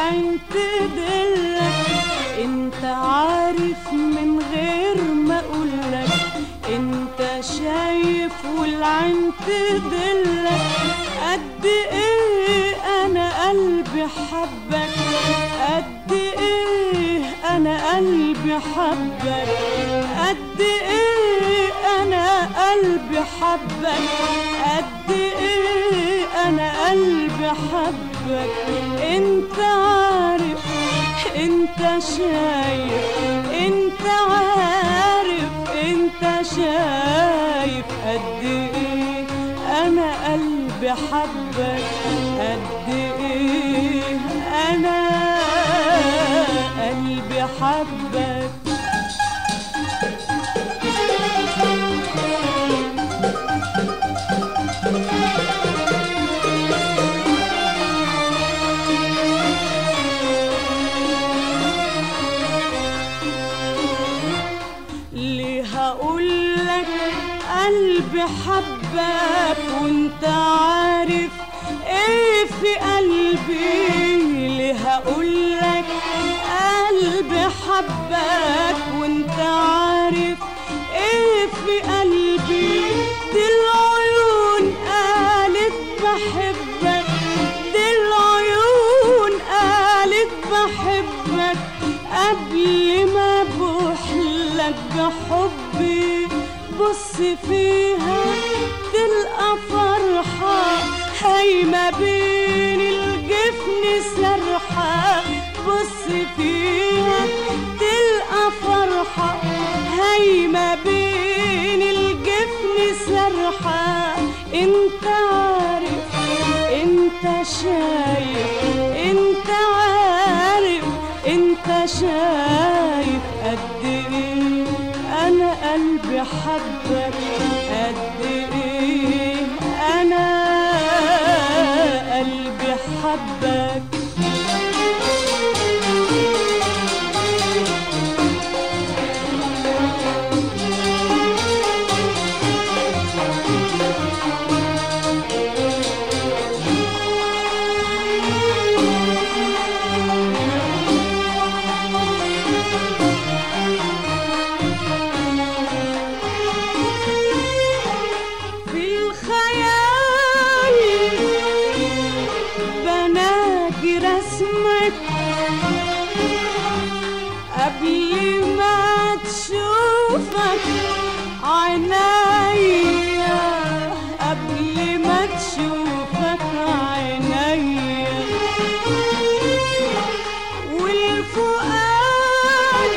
والعين تدلك انت عارف من غير ما اقولك انت شايف والعين تدلك قد ايه انا قلبي حبك قد ايه انا قلبي حبك قد ايه انا قلبي حبك قد ايه انا قلبي حبك انت عارف انت شايف انت عارف انت شايف قد ايه انا قلبي حبك قد ايه انا قلبي حبك ليه هقولك قلبي حبك وانت عارف ايه في قلبي ليه هقولك قلبي حبك وانت عارف ايه في قلبي دي العيون قالت بحبك دي العيون قالت بحبك قبل ما بوحلك بحبي بص فيها تلقى فرحة هايمة بين الجفن سرحة بص فيها تلقى فرحة هايمة بين الجفن سرحة انت عارف انت شايف انت عارف انت شايف قد ايه انا قلبي حبك قد ايه انا قلبي حبك في الخيال بناجي رسمك قبل ما تشوفك عينيا قبل ما تشوفك عينيا والفؤاد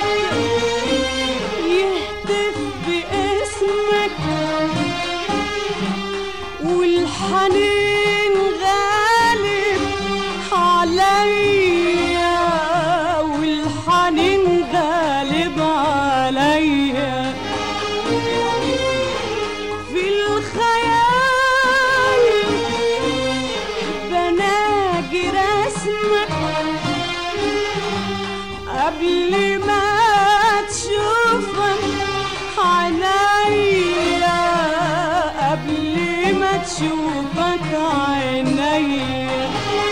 يهتف باسمك والحنين غالب عليا والحنين غالب عليا في الخيال بناجي رسمك قبل ما تشوفك عينيا قبل ما تشوفك عينيا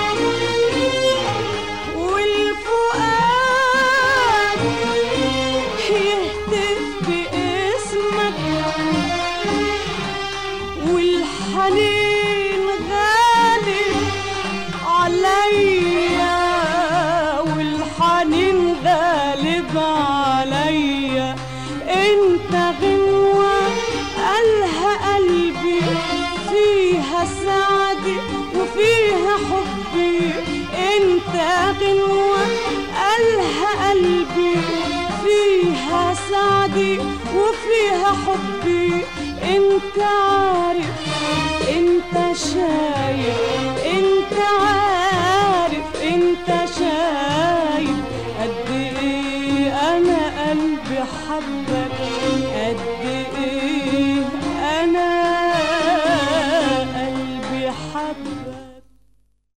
والفؤاد يهتف باسمك والحنين غالب عليا والحنين غالب عليا انت غنوة قالها قلبي فيها سعدي وفيها حبي انت غنوة قالها قلبي فيها سعدي وفيها حبي انت عارف انت شايف